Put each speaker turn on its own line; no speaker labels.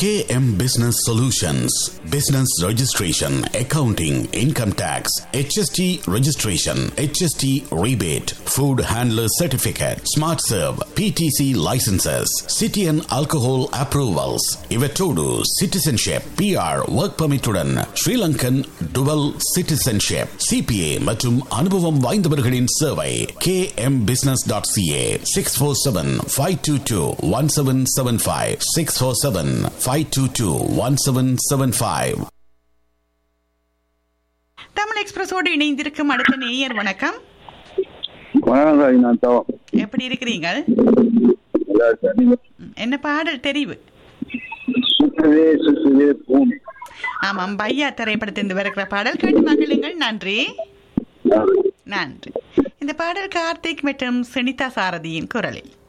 KM Business Solutions Business Registration, Accounting, Income Tax, HST Registration, HST Rebate, Food Handler Certificate, Smart Serve, PTC Licenses, City and Alcohol Approvals, Ivetodu Citizenship, PR Work Permit உடன் Sri Lankan Dual Citizenship, CPA மற்றும் அனுபவம் வாய்ந்தவர்களின் சேவை kmbusiness.ca 647-522-1775 647-522-1775
Tamil எக்ஸ்பிரஸோடு இணைந்திருக்கும் அடுத்த நேயர் வணக்கம்
வணக்கம் சார் நான் தவம்
எப்படி இருக்கிறீங்க
நல்லா இருக்கேன் நீங்க
என்ன பாடல் தெரிவு
சுற்றுதே சுற்றுதே பூமி
ஆமாம் பையா திரைப்படத்திலிருந்து வருகிற பாடல் கேட்டு மகிழுங்கள் நன்றி நன்றி இந்த பாடல் கார்த்திக் மற்றும் சுனிதா சாரதியின் குரலில்